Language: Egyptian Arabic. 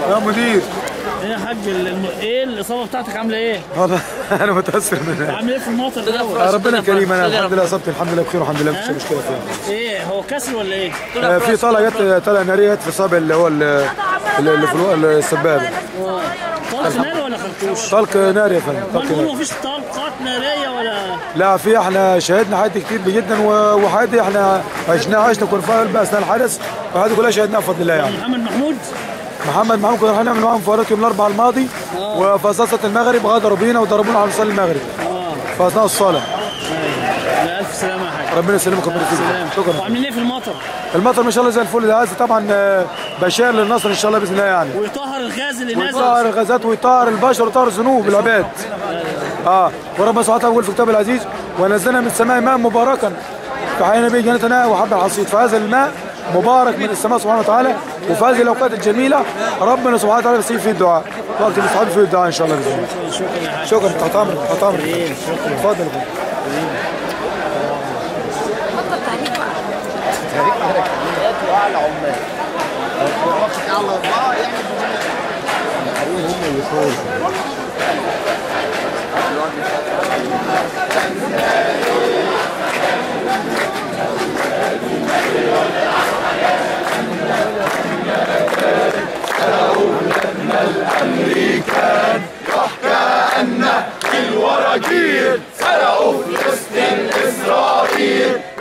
يا مدير ايه يا حاج ال- الم... ايه الاصابه بتاعتك عامله ايه؟ والله انا متاثر منها عامل ايه في المطر ده؟ آه، ربنا كريم انا الحمد لله اصبت الحمد لله بخير والحمد لله مفيش مشكله فيها ايه هو كسر ولا ايه؟ آه، في طلقه جت طلقه ناريه جت في صابع اللي هو ال- اللي في الو- السبابه طلق ناري ولا خرطوش؟ طلق ناري يا فندم ما طلق نقول ناري مفيش طلقات ناريه ولا لا في احنا شهدنا حاجات كتير جدا و- وحاجات احنا عشنا عشنا كنا في قلب اثناء الحدث وهذه كلها شهدناها بفضل الله يعني محمد محمود محمد محمود كنا رايحين نعمل معاهم مباراه يوم الاربعاء الماضي وفي صلاه المغرب غدروا بينا وضربونا على صلاه المغرب اه في اثناء الصلاه لا الف سلامه يا حاج ربنا يسلمكم ويبارك فيكم سلام شكرا وعاملين ايه في المطر؟ المطر ما شاء الله زي الفل ده هذا طبعا آه، بشار للنصر ان شاء الله باذن الله يعني ويطهر الغاز اللي ويطهر نازل الغازات ويطهر البشر ويطهر الذنوب العباد اه وربنا سبحانه وتعالى يقول في كتابه العزيز ونزلنا من السماء ماء مباركا فحيينا به جنتنا وحب الحصيد فهذا الماء مبارك من السماء سبحانه وتعالى وفي هذه الاوقات الجميله ربنا سبحانه وتعالى يستجيب فيه الدعاء وقت الاستحباب فيه الدعاء ان شاء الله باذن الله شكرا يا حاج شكرا تحت امرك تحت امرك شكرا اتفضل يا فندم. الوراجيل سرقوا فلسطين إسرائيل